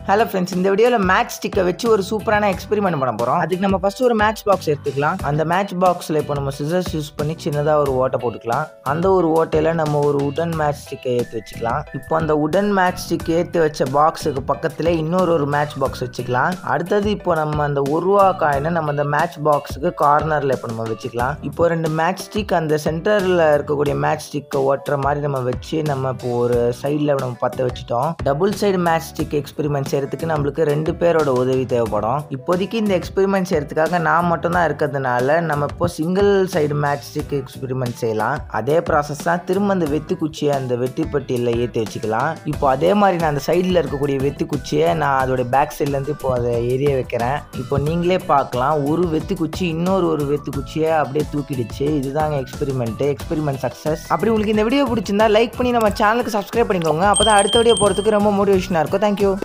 hello friends இந்த வீடியோவில் match ஸ்டிக்கை வச்சு ஒரு சூப்பரான எக்ஸ்பெரிமெண்ட் பண்ண போகிறோம் அதுக்கு நம்ம ஃபஸ்ட்டு ஒரு மேட்ச் பாக்ஸ் எடுத்துக்கலாம் அந்த மேட்ச் பாக்ஸில் இப்போ நம்ம சிசர்ஸ் யூஸ் பண்ணி சின்னதாக ஒரு ஓட்டை போட்டுக்கலாம் அந்த ஒரு ஓட்டையில் நம்ம ஒரு உடன் மேட்ச் ஸ்டிக்கை ஏற்றி வச்சுக்கலாம் இப்போ அந்த உடன் மேட்ச் ஸ்டிக் ஏற்றி வச்ச பாக்ஸுக்கு பக்கத்தில் இன்னொரு ஒரு மேட்ச் பாக்ஸ் வச்சுக்கலாம் அடுத்தது இப்போ நம்ம அந்த ஒரு ரூபா காயினை நம்ம அந்த மேட்ச் பாக்ஸுக்கு கார்னரில் இப்போ நம்ம வச்சுக்கலாம் இப்போ ரெண்டு மேட்ச் ஸ்டிக் அந்த சென்டரில் இருக்கக்கூடிய மேட்ச் ஸ்டிக்கை ஓட்டுற மாதிரி நம்ம வச்சு நம்ம இப்போ ஒரு சைடில் நம்ம பற்ற வச்சுட்டோம் double side match stick experiment செய்யறதுக்கு நம்மளுக்கு ரெண்டு பேரோட உதவி தேவைப்படும் இப்போதைக்கு இந்த எக்ஸ்பெரிமெண்ட் செய்யறதுக்காக நான் மட்டும் தான் இருக்கிறதுனால நம்ம இப்போ single side match stick experiment செய்யலாம் அதே ப்ராசஸ் தான் திரும்ப அந்த வெத்தி குச்சியை அந்த வெட்டி பட்டியில் ஏற்றி வச்சுக்கலாம் இப்போ அதே மாதிரி நான் அந்த சைடில் இருக்கக்கூடிய வெத்தி குச்சியை நான் அதோட பேக் சைட்லேருந்து இப்போ அதை எரிய வைக்கிறேன் இப்போ நீங்களே பார்க்கலாம் ஒரு வெத்தி குச்சி இன்னொரு ஒரு வெத்தி குச்சியை அப்படியே தூக்கிடுச்சு இதுதாங்க எக்ஸ்பெரிமெண்ட் எக்ஸ்பெரிமெண்ட் சக்ஸஸ் அப்படி உங்களுக்கு இந்த வீடியோ பிடிச்சிருந்தா லைக் பண்ணி நம்ம சேனலுக்கு சப்ஸ்கிரைப் பண்ணிக்கோங்க அப்போ தான் அடுத்த வீடியோ போகிறதுக்கு ரொம்ப மோட்டிவேஷனாக இருக்கும் தேங்க்யூ